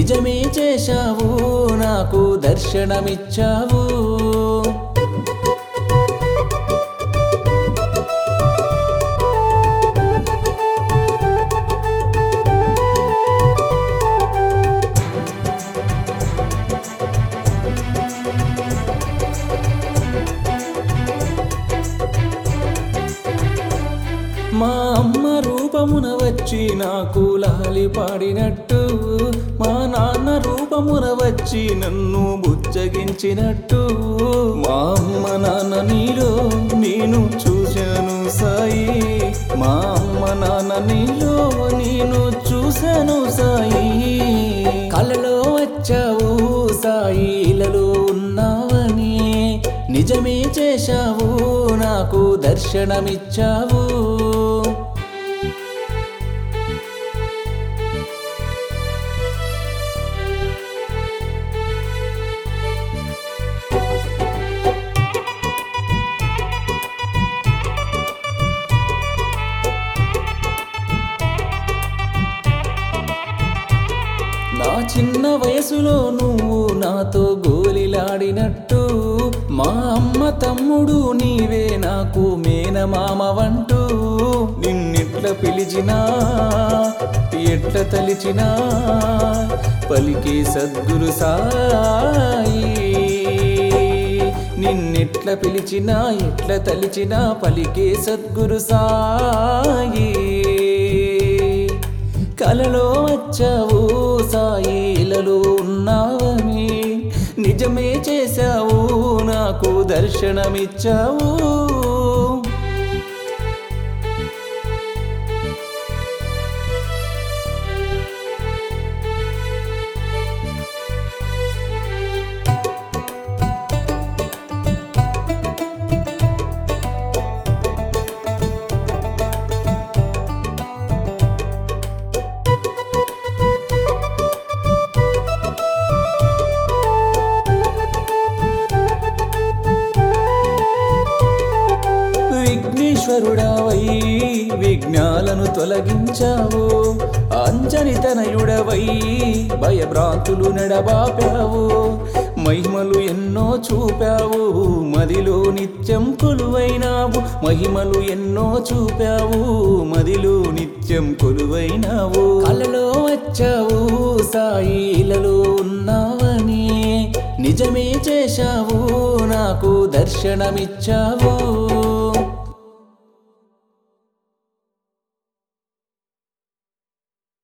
నిజమే చేశావు నాకు దర్శనమిచ్చావు మా అమ్మ రూపమున వచ్చి నాకు లాలి పాడినట్టు మా నాన్న రూపమున వచ్చి నన్ను బుజ్జగించినట్టు మా అమ్మ నాన్న నీలో నేను చూశాను సాయి మా అమ్మ నాన్న నీలో నేను చూశాను సాయి కలలో వచ్చావు సాయి ఇలలో ఉన్నావని నిజమే చేశావు నాకు దర్శనమిచ్చావు నా చిన్న వయసులో నువ్వు నాతో గోలిలాడినట్టు మా అమ్మ తమ్ముడు నీవే నాకు మేనమామవంటూ నిన్నెట్ల పిలిచినా ఎట్ల తలిచినా పలికే సద్గురు సాయి నిన్నెట్ల పిలిచినా ఎట్ల తలిచినా పలికే సద్గురు సాయి కలలో వచ్చావు సాయిలలో ఉన్నావని నిజమే చేశావు నాకు దర్శనమిచ్చావు విఘ్నేశ్వరుడవై విఘ్నాలను తొలగించావు అంజని తనయుడవై భయభ్రాంతులు నడబాపావు మహిమలు ఎన్నో చూపావు మదిలో నిత్యం కొలువైనావు మహిమలు ఎన్నో చూపావు మదిలో నిత్యం కొలువైనావు కలలో వచ్చావు సాయిలలో ఉన్నావని నిజమే చేశావు నాకు దర్శనమిచ్చావు